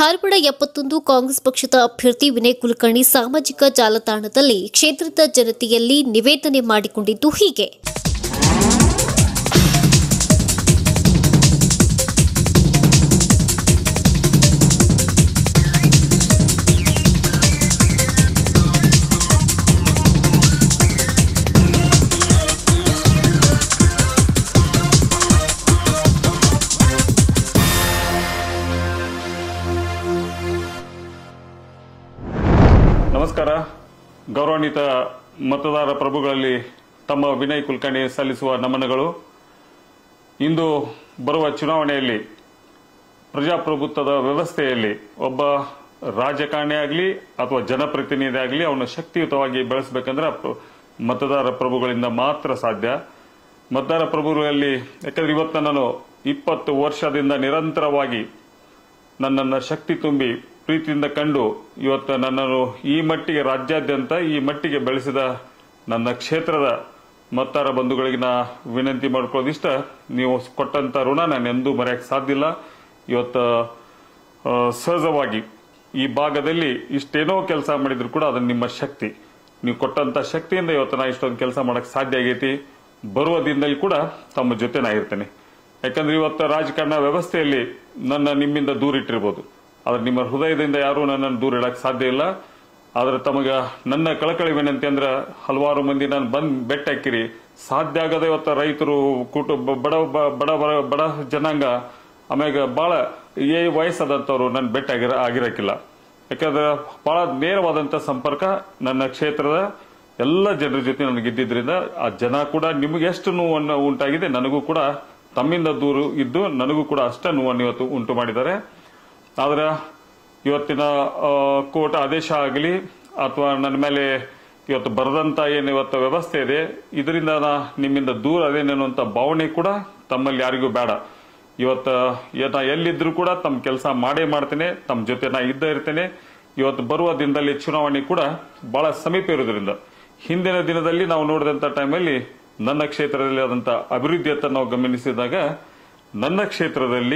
ಧಾರವಾಡ ಎಪ್ಪತ್ತೊಂದು ಕಾಂಗ್ರೆಸ್ ಪಕ್ಷದ ಅಭ್ಯರ್ಥಿ ವಿನಯ್ ಕುಲಕರ್ಣಿ ಸಾಮಾಜಿಕ ಜಾಲತಾಣದಲ್ಲಿ ಕ್ಷೇತ್ರದ ಜನತೆಯಲ್ಲಿ ನಿವೇದನೆ ಮಾಡಿಕೊಂಡಿದ್ದು ಹೀಗೆ ನಮಸ್ಕಾರ ಗೌರವಾನ್ವಿತ ಮತದಾರ ಪ್ರಭುಗಳಲ್ಲಿ ತಮ್ಮ ವಿನಯ್ ಕುಲಕರ್ಣಿ ಸಲ್ಲಿಸುವ ನಮನಗಳು ಇಂದು ಬರುವ ಚುನಾವಣೆಯಲ್ಲಿ ಪ್ರಜಾಪ್ರಭುತ್ವದ ವ್ಯವಸ್ಥೆಯಲ್ಲಿ ಒಬ್ಬ ರಾಜಕಾರಣಿ ಆಗಲಿ ಅಥವಾ ಜನಪ್ರತಿನಿಧಿ ಆಗಲಿ ಅವನು ಶಕ್ತಿಯುತವಾಗಿ ಬೆಳೆಸಬೇಕಂದ್ರೆ ಪ್ರ- ಮತದಾರ ಪ್ರಭುಗಳಿಂದ ಮಾತ್ರ ಸಾಧ್ಯ ಮತದಾರ ಪ್ರಭುಗಳಲ್ಲಿ ಯಾಕಂದ್ರೆ ಇವತ್ತು ನಾನು ಇಪ್ಪತ್ತು ವರ್ಷದಿಂದ ನಿರಂತರವಾಗಿ ನನ್ನನ್ನು ಶಕ್ತಿ ತುಂಬಿ ಪ್ರೀತಿಯಿಂದ ಕಂಡು ಇವತ್ತು ನನ್ನನ್ನು ಈ ಮಟ್ಟಿಗೆ ರಾಜ್ಯಾದ್ಯಂತ ಈ ಮಟ್ಟಿಗೆ ಬೆಳೆಸಿದ ನನ್ನ ಕ್ಷೇತ್ರದ ಮತದಾರ ಬಂಧುಗಳಿಗೆ ನಾ ವಿನಂತಿ ಮಾಡ್ಕೊಳ್ಳೋದಿಷ್ಟ ನೀವು ಕೊಟ್ಟಂತ ಋಣ ನಾನು ಎಂದೂ ಮರೆಯಕ್ಕೆ ಸಾಧ್ಯ ಇಲ್ಲ ಇವತ್ತು ಆ, ಸಹಜವಾಗಿ ಈ ಭಾಗದಲ್ಲಿ ಇಷ್ಟೇನೋ ಕೆಲಸ ಮಾಡಿದ್ರು ಕೂಡ ಅದು ನಿಮ್ಮ ಶಕ್ತಿ ನೀವು ಕೊಟ್ಟಂತ ಶಕ್ತಿಯಿಂದ ಇವತ್ತು ನಾ ಇಷ್ಟೊಂದು ಕೆಲಸ ಮಾಡಕ್ ಸಾಧ್ಯ ಆಗೈತಿ ಬರುವ ದಿನದಲ್ಲಿ ಕೂಡ ತಮ್ಮ ಜೊತೆ ನಾ ಇರ್ತೇನೆ ಯಾಕಂದ್ರೆ ಇವತ್ತು ರಾಜಕಾರಣ ವ್ಯವಸ್ಥೆಯಲ್ಲಿ ನನ್ನ ನಿಮ್ಮಿಂದ ದೂರ ಇಟ್ಟಿರ್ಬೋದು ಆದ್ರೆ ನಿಮ್ಮ ಹೃದಯದಿಂದ ಯಾರೂ ನನ್ನನ್ನು ದೂರ ಇಡಕ್ ಸಾಧ್ಯ ಇಲ್ಲ ಆದ್ರೆ ತಮಗ ನನ್ನ ಕಳಕಳಿ ವಿನಂತಿ ಅಂದ್ರೆ ಹಲವಾರು ಮಂದಿ ನಾನು ಬಂದ್ ಬೆಟ್ಟ ಹಾಕಿರಿ ಸಾಧ್ಯ ಆಗದೆ ಇವತ್ತು ರೈತರು ಕುಟುಂಬ ಬಡ ಬ- ಬಡ ಬಡ- ಬಡ ಜನಾಂಗ ಆಮ್ಯಾಗ ಬಹಳ ಏ ವಯಸ್ಸಾದಂತವ್ರು ನನ್ನ ಬೆಟ್ಟ ಆಗಿರ ಆಗಿರಕ್ಕಿಲ್ಲ ಯಾಕಂದ್ರೆ ಬಹಳ ನೇರವಾದಂತ ಸಂಪರ್ಕ ನನ್ನ ಕ್ಷೇತ್ರದ ಎಲ್ಲ ಜನರ ಜೊತೆ ನನಗಿದ್ದಿದ್ರಿಂದ ಆ ಜನ ಕೂಡ ನಿಮಗೆ ಎಷ್ಟು ನೋವನ್ನು ಉಂಟಾಗಿದೆ ನನಗೂ ಕೂಡ ತಮ್ಮಿಂದ ದೂರ ಇದ್ದು ನನಗೂ ಕೂಡ ಅಷ್ಟ ನೋವನ್ನು ಇವತ್ತು ಉಂಟು ಮಾಡಿದ್ದಾರೆ ಆದ್ರೆ ಇವತ್ತಿನ ಆ, ಕೋರ್ಟ್ ಆದೇಶ ಆಗಲಿ ಅಥವಾ ನನ್ನ ಮೇಲೆ ಇವತ್ತು ಬರೆದಂತ ಏನು ಇವತ್ತು ವ್ಯವಸ್ಥೆ ಇದೆ ಇದರಿಂದ ನಾ ನಿಮ್ಮಿಂದ ದೂರ ಅದೇನೇನು ಅಂತ ಭಾವನೆ ಕೂಡ ತಮ್ಮಲ್ಲಿ ಯಾರಿಗೂ ಬೇಡ ಇವತ್ತು ಯ- ನಾ ಎಲ್ಲಿದ್ರು ಕೂಡ ತಮ್ಮ ಕೆಲಸ ಮಾಡೇ ಮಾಡ್ತೇನೆ ತಮ್ಮ ಜೊತೆ ನಾ ಇದ್ದ ಇರ್ತೇನೆ ಇವತ್ತು ಬರುವ ದಿನದಲ್ಲಿ ಚುನಾವಣೆ ಕೂಡ ಬಹಳ ಸಮೀಪ ಇರೋದ್ರಿಂದ ಹಿಂದಿನ ದಿನದಲ್ಲಿ ನಾವು ನೋಡಿದಂತ ಟೈಮಲ್ಲಿ ನನ್ನ ಕ್ಷೇತ್ರದಲ್ಲಿ ಆದಂತ ಅಭಿವೃದ್ಧಿಯತ್ತ ನಾವು ಗಮನಿಸಿದಾಗ ನನ್ನ ಕ್ಷೇತ್ರದಲ್ಲಿ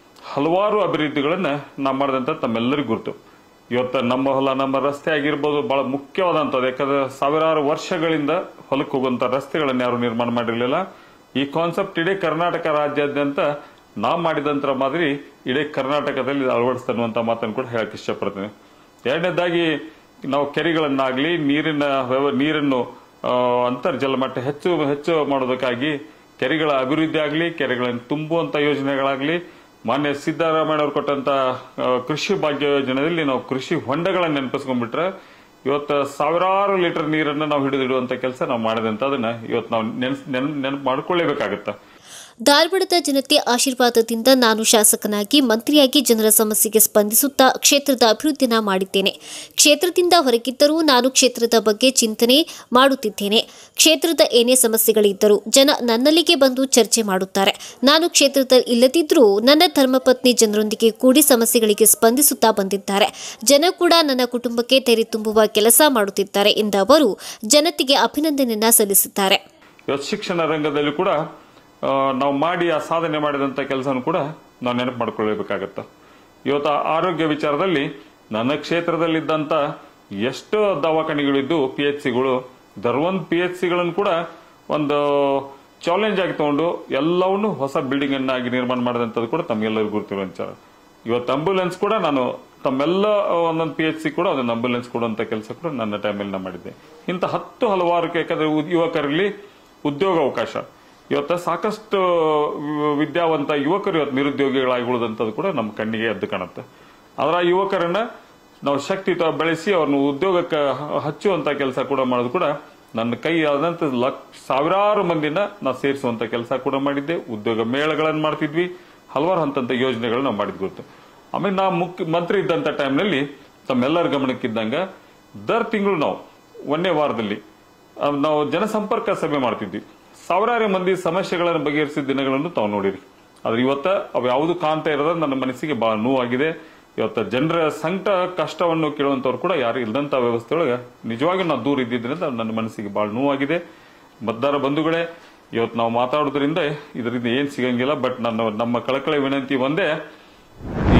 ಹಲವಾರು ಅಭಿವೃದ್ಧಿಗಳನ್ನ ನಾವು ಮಾಡಿದಂತ ತಮ್ಮೆಲ್ಲರಿಗೂ ಗುರುತು ಇವತ್ತು ನಮ್ಮ ಹೊಲ ನಮ್ಮ ರಸ್ತೆ ಆಗಿರ್ಬೋದು ಬಹಳ ಮುಖ್ಯವಾದಂಥದ್ದು ಯಾಕಂದ್ರೆ ಸಾವಿರಾರು ವರ್ಷಗಳಿಂದ ಹೊಲಕ್ಕೆ ಹೋಗುವಂತ ರಸ್ತೆಗಳನ್ನ ಯಾರು ನಿರ್ಮಾಣ ಮಾಡಿರಲಿಲ್ಲ ಈ ಕಾನ್ಸೆಪ್ಟ್ ಇಡೀ ಕರ್ನಾಟಕ ರಾಜ್ಯಾದ್ಯಂತ ನಾವು ಮಾಡಿದಂತರ ಮಾದರಿ ಇಡೀ ಕರ್ನಾಟಕದಲ್ಲಿ ಅಳವಡಿಸ್ತನ್ನುವಂತ ಮಾತನ್ನು ಕೂಡ ಹೇಳಕ್ ಇಷ್ಟಪಡ್ತೇನೆ ಎರಡನೇದಾಗಿ ನಾವು ಕೆರೆಗಳನ್ನಾಗ್ಲಿ ನೀರಿನ ವ್ಯವ- ನೀರನ್ನು ಆ, ಅಂತರ್ಜಲ ಮಟ್ಟ ಹೆಚ್ಚು ಹೆಚ್ಚು ಮಾಡೋದಕ್ಕಾಗಿ ಕೆರೆಗಳ ಅಭಿವೃದ್ಧಿ ಆಗಲಿ ಕೆರೆಗಳನ್ನು ತುಂಬುವಂತ ಯೋಜನೆಗಳಾಗ್ಲಿ ಮಾನ್ಯ ಸಿದ್ದರಾಮಯ್ಯ ಅವರು ಕೊಟ್ಟಂತ ಆ, ಕೃಷಿ ಭಾಗ್ಯ ಯೋಜನೆಯಲ್ಲಿ ನಾವು ಕೃಷಿ ಹೊಂಡಗಳನ್ನ ನೆನಪಿಸ್ಕೊಂಡ್ಬಿಟ್ರೆ ಇವತ್ತು ಸಾವಿರಾರು ಲೀಟರ್ ನೀರನ್ನು ನಾವು ಹಿಡಿದಿಡುವಂತ ಕೆಲಸ ನಾವು ಮಾಡಿದಂತ ಅದನ್ನ ಇವತ್ತು ನಾವು ನೆನ್ಸ್ ನೆನಪು ಮಾಡ್ಕೊಳ್ಳೇಬೇಕಾಗತ್ತ ಧಾರವಾಡದ ಜನತೆ ಆಶೀರ್ವಾದದಿಂದ ನಾನು ಶಾಸಕನಾಗಿ ಮಂತ್ರಿಯಾಗಿ ಜನರ ಸಮಸ್ಯೆಗೆ ಸ್ಪಂದಿಸುತ್ತಾ ಕ್ಷೇತ್ರದ ಅಭಿವೃದ್ಧಿನ ಮಾಡಿದ್ದೇನೆ ಕ್ಷೇತ್ರದಿಂದ ಹೊರಗಿದ್ದರೂ ನಾನು ಕ್ಷೇತ್ರದ ಬಗ್ಗೆ ಚಿಂತನೆ ಮಾಡುತ್ತಿದ್ದೇನೆ ಕ್ಷೇತ್ರದ ಏನೇ ಸಮಸ್ಯೆಗಳಿದ್ದರೂ ಜನ ನನ್ನಲ್ಲಿಗೆ ಬಂದು ಚರ್ಚೆ ಮಾಡುತ್ತಾರೆ ನಾನು ಕ್ಷೇತ್ರದಲ್ಲಿ ಇಲ್ಲದಿದ್ದರೂ ನನ್ನ ಧರ್ಮಪತ್ನಿ ಜನರೊಂದಿಗೆ ಕೂಡಿ ಸಮಸ್ಯೆಗಳಿಗೆ ಸ್ಪಂದಿಸುತ್ತಾ ಬಂದಿದ್ದಾರೆ ಜನ ಕೂಡ ನನ್ನ ಕುಟುಂಬಕ್ಕೆ ತೆರೆ ತುಂಬುವ ಕೆಲಸ ಮಾಡುತ್ತಿದ್ದಾರೆ ಎಂದ ಅವರು ಜನತೆಗೆ ಅಭಿನಂದನೆಯನ್ನ ಸಲ್ಲಿಸಿದ್ದಾರೆ ಇವತ್ತು ಶಿಕ್ಷಣ ರಂಗದಲ್ಲಿ ಕೂಡ ಆ, ನಾವು ಮಾಡಿ ಆ ಸಾಧನೆ ಮಾಡಿದಂತ ಕೆಲಸನೂ ಕೂಡ ನಾವು ನೆನಪು ಮಾಡ್ಕೊಳ್ಳೇಬೇಕಾಗತ್ತ ಇವತ್ತು ಆ ಆರೋಗ್ಯ ವಿಚಾರದಲ್ಲಿ ನನ್ನ ಕ್ಷೇತ್ರದಲ್ಲಿದ್ದಂತ ಎಷ್ಟು ದವಾಖಾನೆಗಳಿದ್ದು ಪಿ ಎಚ್ ಸಿಗಳು ದರ್ವೊಂದು ಪಿ ಎಚ್ ಸಿಗಳನ್ನು ಕೂಡ ಒಂದು ಚಾಲೆಂಜ್ ಆಗಿ ತಗೊಂಡು ಎಲ್ಲವನ್ನು ಹೊಸ ಬಿಲ್ಡಿಂಗ್ ಅನ್ನಾಗಿ ನಿರ್ಮಾಣ ಮಾಡಿದಂಥದ್ದು ಕೂಡ ತಮಗೆಲ್ಲರಿಗೂ ಗುರುತಿರೋ ವಿಚಾರ ಇವತ್ತು ಆಂಬ್ಯುಲೆನ್ಸ್ ಕೂಡ ನಾನು ತಮ್ಮೆಲ್ಲ ಒಂದೊಂದು ಪಿ ಎಚ್ ಸಿ ಕೂಡ ಒಂದೊಂದು ಆಂಬ್ಯುಲೆನ್ಸ್ ಕೊಡುವಂತ ಕೆಲಸ ಕೂಡ ನನ್ನ ಟೈಮಲ್ಲಿ ನಾನು ಮಾಡಿದ್ದೆ ಇಂಥ ಹತ್ತು ಹಲವಾರು ಯಾಕಂದ್ರೆ ಉದ್- ಯುವಕರಲ್ಲಿ ಉದ್ಯೋಗ ಅವಕಾಶ ಇವತ್ತು ಸಾಕಷ್ಟು ವಿ- ವಿದ್ಯಾವಂತ ಯುವಕರು ಇವತ್ತು ನಿರುದ್ಯೋಗಿಗಳಾಗಿ ಉಳಿದಂಥದ್ದು ಕೂಡ ನಮ್ಮ ಕಣ್ಣಿಗೆ ಎದ್ದು ಕಾಣುತ್ತೆ ಆದ್ರೆ ಆ ಯುವಕರನ್ನ ನಾವು ಶಕ್ತಿ ತ- ಬೆಳೆಸಿ ಅವ್ರನ್ನ ಉದ್ಯೋಗಕ್ಕೆ ಹ- ಹಚ್ಚುವಂತ ಕೆಲಸ ಕೂಡ ಮಾಡೋದು ಕೂಡ ನನ್ನ ಕೈ ಆದಂತ ಲಕ್ಷ ಸಾವಿರಾರು ಮಂದಿನ ನಾವು ಸೇರಿಸುವಂತ ಕೆಲಸ ಕೂಡ ಮಾಡಿದ್ದೆ ಉದ್ಯೋಗ ಮೇಳಗಳನ್ನು ಮಾಡ್ತಿದ್ವಿ ಹಲವಾರು ಹಂತಂತ ಯೋಜನೆಗಳು ನಾವು ಮಾಡಿದ್ ಗೊತ್ತು ಆಮೇಲೆ ನಾ ಮುಖ್ಯ ಮಂತ್ರಿ ಇದ್ದಂತ ಟೈಮ್ನಲ್ಲಿ ತಮ್ಮೆಲ್ಲರ ಗಮನಕ್ಕಿದ್ದಂಗ ದರ್ ತಿಂಗಳು ನಾವು ಒಂದೇ ವಾರದಲ್ಲಿ ಆ, ನಾವು ಜನಸಂಪರ್ಕ ಸಭೆ ಮಾಡ್ತಿದ್ವಿ ಸಾವಿರಾರು ಮಂದಿ ಸಮಸ್ಯೆಗಳನ್ನು ಬಗೆಹರಿಸಿದ ದಿನಗಳನ್ನು ತಾವು ನೋಡಿರಿ ಆದ್ರೆ ಇವತ್ತ ಅವು ಯಾವುದು ಕಾಣ್ತಾ ಇರೋದ ನನ್ನ ಮನಸ್ಸಿಗೆ ಬಹಳ ನೋವಾಗಿದೆ ಇವತ್ತ ಜನರ ಸಂಕಟ ಕಷ್ಟವನ್ನು ಕೇಳುವಂತವ್ರು ಕೂಡ ಯಾರು ಇಲ್ಲದಂತ ವ್ಯವಸ್ಥೆ ಒಳಗೆ ನಿಜವಾಗಿ ನಾವು ದೂರ ಇದ್ದಿದ್ರಿಂದ ನನ್ನ ಮನಸ್ಸಿಗೆ ಬಹಳ ನೋವಾಗಿದೆ ಮತದಾರ ಬಂಧುಗಳೇ ಇವತ್ತು ನಾವು ಮಾತಾಡೋದ್ರಿಂದ ಇದರಿಂದ ಏನ್ ಸಿಗಂಗಿಲ್ಲ ಬಟ್ ನನ್ನ ನಮ್ಮ ಕಳಕಳಿ ವಿನಂತಿ ಒಂದೇ ಈ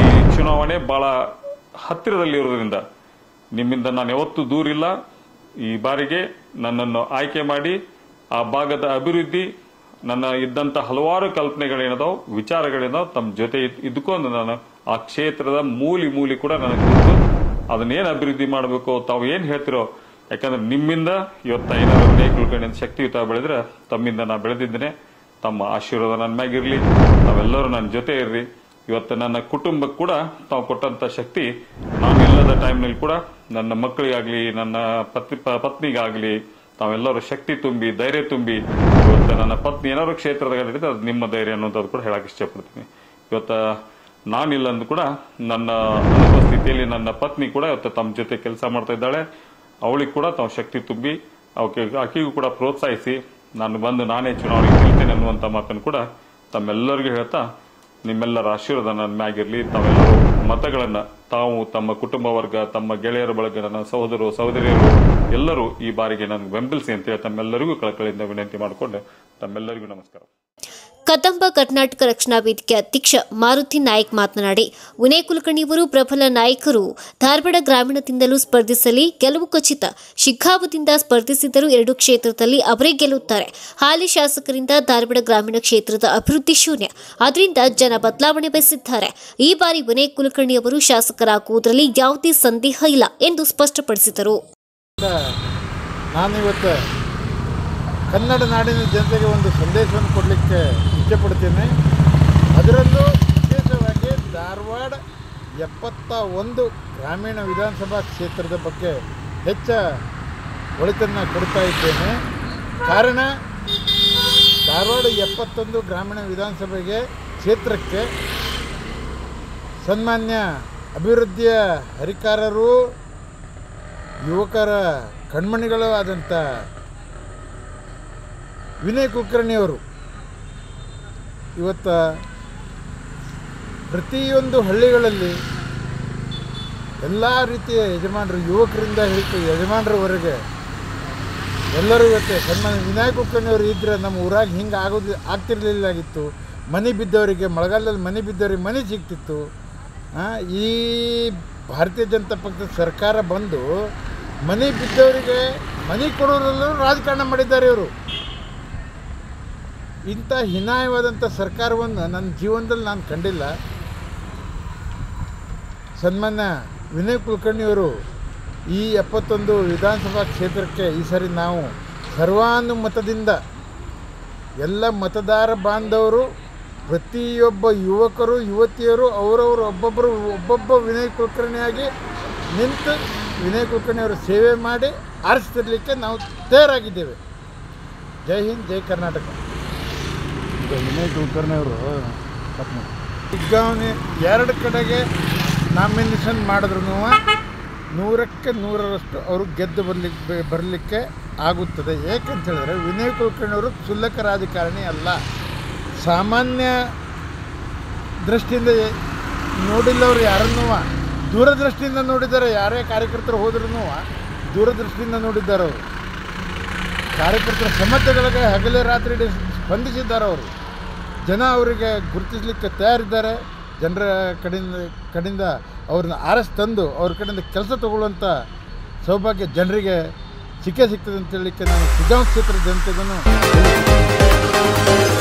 ಚುನಾವಣೆ ಬಹಳ ಹತ್ತಿರದಲ್ಲಿ ಇರೋದ್ರಿಂದ ನಿಮ್ಮಿಂದ ನಾನು ಯಾವತ್ತೂ ದೂರಿಲ್ಲ ಈ ಬಾರಿಗೆ ನನ್ನನ್ನು ಆಯ್ಕೆ ಮಾಡಿ ಆ ಭಾಗದ ಅಭಿವೃದ್ಧಿ ನನ್ನ ಇದ್ದಂತ ಹಲವಾರು ಕಲ್ಪನೆಗಳೇನದಾವ್ ವಿಚಾರಗಳೇನೋ ತಮ್ಮ ಜೊತೆ ಇದ್- ಇದ್ಕೊಂಡು ನಾನು ಆ ಕ್ಷೇತ್ರದ ಮೂಲಿ ಮೂಲಿ ಕೂಡ ನನಗೆ ಗೊತ್ತು ಅದನ್ನೇನು ಅಭಿವೃದ್ಧಿ ಮಾಡಬೇಕು ತಾವು ಏನ್ ಹೇಳ್ತಿರೋ ಯಾಕಂದ್ರೆ ನಿಮ್ಮಿಂದ ಇವತ್ತ ಏನಾದ್ರು ವಿನಯ್ ಕುಲಕರ್ಣಿ ಅಂತ ಶಕ್ತಿಯುತ ಬೆಳೆದ್ರೆ ತಮ್ಮಿಂದ ನಾ ಬೆಳೆದಿದ್ದೇನೆ ತಮ್ಮ ಆಶೀರ್ವಾದ ನನ್ನ ಮ್ಯಾಗಿರ್ಲಿ ತಾವೆಲ್ಲರೂ ನನ್ನ ಜೊತೆ ಇರ್ರಿ ಇವತ್ತು ನನ್ನ ಕುಟುಂಬಕ್ಕೆ ಕೂಡ ತಾವು ಕೊಟ್ಟಂತ ಶಕ್ತಿ ನಾನು ಇಲ್ಲದ ಟೈಮ್ನಲ್ಲಿ ಕೂಡ ನನ್ನ ಮಕ್ಕಳಿಗಾಗ್ಲಿ ನನ್ನ ಪತ್ನಿ ಪ- ಪತ್ನಿಗಾಗ್ಲಿ ತಾವೆಲ್ಲರೂ ಶಕ್ತಿ ತುಂಬಿ ಧೈರ್ಯ ತುಂಬಿ ಇವತ್ತು ನನ್ನ ಪತ್ನಿ ಏನಾದ್ರು ಕ್ಷೇತ್ರದಾಗ ಹಿಡಿದ್ರೆ ಅದು ನಿಮ್ಮ ಧೈರ್ಯ ಅನ್ನೋದು ಕೂಡ ಹೇಳಕ್ ಇಷ್ಟಪಡ್ತೀನಿ ಇವತ್ತ ನಾನಿಲ್ಲ ಅಂದ್ ಕೂಡ ನನ್ನ ಅನುಪಸ್ಥಿತಿಯಲ್ಲಿ ನನ್ನ ಪತ್ನಿ ಕೂಡ ಇವತ್ತು ತಮ್ಮ ಜೊತೆ ಕೆಲಸ ಮಾಡ್ತಾ ಇದ್ದಾಳೆ ಅವಳಿಗೆ ಕೂಡ ತಾವು ಶಕ್ತಿ ತುಂಬಿ ಅವಕ್ಕೆ ಆಕೆಗೂ ಕೂಡ ಪ್ರೋತ್ಸಾಹಿಸಿ ನಾನು ಬಂದು ನಾನೇ ಚುನಾವಣೆಗೆ ನಿಲ್ತೇನೆ ಅನ್ನುವಂತ ಮಾತನ್ನು ಕೂಡ ತಮ್ಮೆಲ್ಲರಿಗೂ ಹೇಳ್ತಾ ನಿಮ್ಮೆಲ್ಲರ ಆಶೀರ್ವಾದ ನನ್ನ ಮ್ಯಾಗಿರ್ಲಿ ತಾವೆಲ್ಲರೂ ಮತಗಳನ್ನ ತಾವು ತಮ್ಮ ಕುಟುಂಬ ವರ್ಗ ತಮ್ಮ ಗೆಳೆಯರ ಬಳಗ ನನ್ನ ಸಹೋದರರು ಸಹೋದರಿಯರು ಎಲ್ಲರೂ ಈ ಬಾರಿಗೆ ನನಗೆ ಬೆಂಬಲಿಸಿ ಅಂತ ಹೇಳಿ ತಮ್ಮೆಲ್ಲರಿಗೂ ಕಳಕಳಿಯಿಂದ ವಿನಂತಿ ಮಾಡಿಕೊಂಡು ತಮ್ಮೆಲ್ಲರಿಗೂ ನಮಸ್ಕಾರ ಕದಂಬ ಕರ್ನಾಟಕ ರಕ್ಷಣಾ ವೇದಿಕೆ ಅಧ್ಯಕ್ಷ ಮಾರುತಿ ನಾಯ್ಕ್ ಮಾತನಾಡಿ ವಿನಯ್ ಕುಲಕರ್ಣಿಯವರು ಪ್ರಬಲ ನಾಯಕರು ಧಾರವಾಡ ಗ್ರಾಮೀಣದಿಂದಲೂ ಸ್ಪರ್ಧಿಸಲಿ ಗೆಲುವು ಖಚಿತ ಶಿಗ್ಗಾವದಿಂದ ಸ್ಪರ್ಧಿಸಿದರೂ ಎರಡು ಕ್ಷೇತ್ರದಲ್ಲಿ ಅವರೇ ಗೆಲ್ಲುತ್ತಾರೆ ಹಾಲಿ ಶಾಸಕರಿಂದ ಧಾರವಾಡ ಗ್ರಾಮೀಣ ಕ್ಷೇತ್ರದ ಅಭಿವೃದ್ಧಿ ಶೂನ್ಯ ಅದರಿಂದ ಜನ ಬದಲಾವಣೆ ಬಯಸಿದ್ದಾರೆ ಈ ಬಾರಿ ವಿನಯ್ ಕುಲಕರ್ಣಿ ಅವರು ಶಾಸಕರಾಗುವುದರಲ್ಲಿ ಯಾವುದೇ ಸಂದೇಹ ಇಲ್ಲ ಎಂದು ಸ್ಪಷ್ಟಪಡಿಸಿದರು ನಾನಿವತ್ತು ಕನ್ನಡ ನಾಡಿನ ಜನತೆಗೆ ಒಂದು ಸಂದೇಶವನ್ನು ಕೊಡಲಿಕ್ಕೆ ಇಷ್ಟಪಡ್ತೇನೆ ಅದರಲ್ಲೂ ವಿಶೇಷವಾಗಿ ಧಾರವಾಡ ಎಪ್ಪತ್ತ ಒಂದು ಗ್ರಾಮೀಣ ವಿಧಾನಸಭಾ ಕ್ಷೇತ್ರದ ಬಗ್ಗೆ ಹೆಚ್ಚ ಒಳಿತನ್ನು ಕೊಡ್ತಾ ಇದ್ದೇನೆ ಕಾರಣ ಧಾರವಾಡ ಎಪ್ಪತ್ತೊಂದು ಗ್ರಾಮೀಣ ವಿಧಾನಸಭೆಗೆ ಕ್ಷೇತ್ರಕ್ಕೆ ಸನ್ಮಾನ್ಯ ಅಭಿವೃದ್ಧಿಯ ಹರಿಕಾರರು ಯುವಕರ ಕಣ್ಮಣಿಗಳು ಆದಂಥ ವಿನಯ್ ಕುಲಕರ್ಣಿಯವರು ಇವತ್ತು ಪ್ರತಿಯೊಂದು ಹಳ್ಳಿಗಳಲ್ಲಿ ಎಲ್ಲ ರೀತಿಯ ಯಜಮಾನರು ಯುವಕರಿಂದ ಹಿಡಿದು ಯಜಮಾನರವರೆಗೆ ಎಲ್ಲರೂ ಇವತ್ತು ಸನ್ಮಾನ್ಯ ವಿನಾಯಕ ಕುಲಕರ್ಣಿಯವರು ಇದ್ದರೆ ನಮ್ಮ ಊರಾಗ ಹಿಂಗೆ ಆಗೋದು ಆಗ್ತಿರ್ಲಿಲ್ಲಾಗಿತ್ತು ಮನೆ ಬಿದ್ದವರಿಗೆ ಮಳೆಗಾಲದಲ್ಲಿ ಮನೆ ಬಿದ್ದವರಿಗೆ ಮನೆ ಸಿಗ್ತಿತ್ತು ಆ, ಈ ಭಾರತೀಯ ಜನತಾ ಪಕ್ಷದ ಸರ್ಕಾರ ಬಂದು ಮನೆ ಬಿದ್ದವರಿಗೆ ಮನೆ ಕೊಡೋದ್ರಲ್ಲೂ ರಾಜಕಾರಣ ಮಾಡಿದ್ದಾರೆ ಇವರು ಇಂಥ ಹೀನಾಯವಾದಂಥ ಸರ್ಕಾರವನ್ನು ನನ್ನ ಜೀವನದಲ್ಲಿ ನಾನು ಕಂಡಿಲ್ಲ ಸನ್ಮಾನ್ಯ ವಿನಯ್ ಕುಲಕರ್ಣಿಯವರು ಈ ಎಪ್ಪತ್ತೊಂದು ವಿಧಾನಸಭಾ ಕ್ಷೇತ್ರಕ್ಕೆ ಈ ಸರಿ ನಾವು ಸರ್ವಾನುಮತದಿಂದ ಎಲ್ಲ ಮತದಾರ ಬಾಂಧವರು ಪ್ರತಿಯೊಬ್ಬ ಯುವಕರು ಯುವತಿಯರು ಅವರವರು ಒಬ್ಬೊಬ್ಬರು ಒಬ್ಬೊಬ್ಬ ವಿನಯ್ ಕುಲಕರ್ಣಿಯಾಗಿ ನಿಂತು ವಿನಯ್ ಕುಲಕರ್ಣಿಯವರ ಸೇವೆ ಮಾಡಿ ಆರಿಸ್ತಿರ್ಲಿಕ್ಕೆ ನಾವು ತಯಾರಾಗಿದ್ದೇವೆ ಜೈ ಹಿಂದ್ ಜೈ ಕರ್ನಾಟಕ ಈಗ ವಿನಯ್ ಕುಲಕರ್ಣಿ ಅವರು ಶಿಗ್ಗಾಂವ್ನಿ ಎರಡು ಕಡೆಗೆ ನಾಮಿನೇಷನ್ ಮಾಡಿದ್ರು ನೂರಕ್ಕೆ ನೂರರಷ್ಟು ಅವರು ಗೆದ್ದು ಬರಲಿಕ್ಕೆ ಬರಲಿಕ್ಕೆ ಆಗುತ್ತದೆ ಏಕೆಂತ ಹೇಳಿದ್ರೆ ವಿನಯ್ ಕುಲಕರ್ಣಿಯವರು ಕ್ಷುಲ್ಲಕ ರಾಜಕಾರಣಿ ಅಲ್ಲ ಸಾಮಾನ್ಯ ದೃಷ್ಟಿಯಿಂದ ನೋಡಿಲ್ಲವ್ರು ಯಾರನ್ನೂ ದೂರದೃಷ್ಟಿಯಿಂದ ನೋಡಿದ್ದಾರೆ ಯಾರೇ ಕಾರ್ಯಕರ್ತರು ಹೋದ್ರೂ ದೂರದೃಷ್ಟಿಯಿಂದ ನೋಡಿದ್ದಾರೆ ಅವರು ಕಾರ್ಯಕರ್ತರ ಸಮಸ್ಯೆಗಳಿಗೆ ಹಗಲೇ ರಾತ್ರಿ ಇಡೀ ಸ್ಪಂದಿಸಿದ್ದಾರೆ ಅವರು ಜನ ಅವರಿಗೆ ಗುರುತಿಸಲಿಕ್ಕೆ ತಯಾರಿದ್ದಾರೆ ಜನರ ಕಡೆಯಿಂದ ಕಡೆಯಿಂದ ಅವ್ರನ್ನ ಆರಿಸಿ ತಂದು ಅವ್ರ ಕಡೆಯಿಂದ ಕೆಲಸ ತಗೊಳ್ಳುವಂಥ ಸೌಭಾಗ್ಯ ಜನರಿಗೆ ಸಿಕ್ಕೇ ಸಿಗ್ತದೆ ಅಂತ ಹೇಳಲಿಕ್ಕೆ ನಾನು ಸುಜಾವ್ ಕ್ಷೇತ್ರದ ಜನತೆಗೂ